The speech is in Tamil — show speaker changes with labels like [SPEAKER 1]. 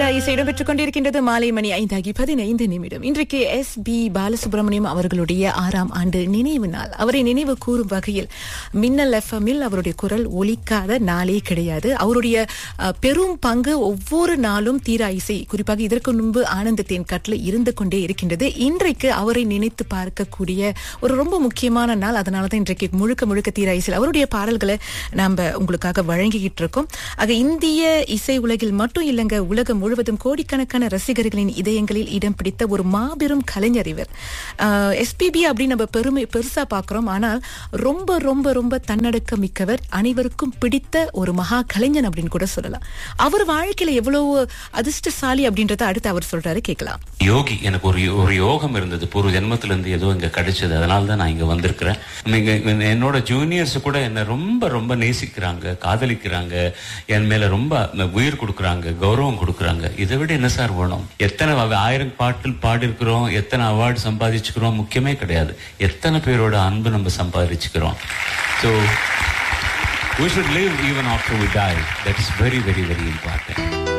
[SPEAKER 1] தீரா இசை இடம்பெற்றுக் கொண்டிருக்கின்றது மாலை மணி ஐந்தாகி பதினைந்து நிமிடம் இன்றைக்கு எஸ் பி பாலசுப்ரமணியம் அவர்களுடைய ஆறாம் ஆண்டு நினைவு நாள் அவரை நினைவு கூறும் வகையில் மின்னல் எஃப்எம்மில் அவருடைய குரல் ஒலிக்காத நாளே கிடையாது அவருடைய அஹ், பெரும் பங்கு ஒவ்வொரு நாளும் தீரா இசை குறிப்பாக இதற்கு முன்பு ஆனந்த தேன் கட்டில் இருந்து கொண்டே இருக்கின்றது இன்றைக்கு அவரை நினைத்து பார்க்கக்கூடிய ஒரு ரொம்ப முக்கியமான நாள் அதனால தான் இன்றைக்கு முழுக்க முழுக்க தீரா இசை அவருடைய பாடல்களை நாம உங்களுக்காக வழங்கிக்கிட்டு இருக்கோம் ஆக இந்திய இசை உலகில் மட்டும் இல்லைங்க உலகம் முழுவதும் கோடிக்கணக்கான ரசிகர்களின் இதயங்களில் இடம் பிடித்த ஒரு மாபெரும் கலைஞர் இவர் எஸ்பிபி அப்படின்னு நம்ம பெருமை பெருசா பார்க்கிறோம் ஆனால் ரொம்ப ரொம்ப ரொம்ப தன்னடக்கம் மிக்கவர் அனைவருக்கும் பிடித்த ஒரு மகா கலைஞன் அப்படின்னு கூட சொல்லலாம் அவர் வாழ்க்கையில எவ்வளவு அதிர்ஷ்டசாலி அப்படின்றத அடுத்து அவர் சொல்றாரு கேட்கலாம்
[SPEAKER 2] யோகி எனக்கு ஒரு ஒரு யோகம் இருந்தது பூர்வ ஜென்மத்துல இருந்து ஏதோ இங்க கிடைச்சது அதனால தான் நான் இங்க வந்திருக்கிறேன் இங்க இங்க என்னோட ஜூனியர்ஸ் கூட என்ன ரொம்ப ரொம்ப நேசிக்கிறாங்க காதலிக்கிறாங்க என் மேல ரொம்ப உயிர் கொடுக்குறாங்க கௌரவம் கொடுக்குறாங்க இதை விட என்ன சார் வேணும் எத்தனை வ- ஆயிரம் பாட்டில் பாடியிருக்கிறோம் எத்தனை அவார்டு சம்பாதிச்சுக்கிறோம் முக்கியமே கிடையாது எத்தனை பேரோட அன்பு நம்ம சம்பாதிச்சுக்கிறோம் so we should live even after we die that is very very very important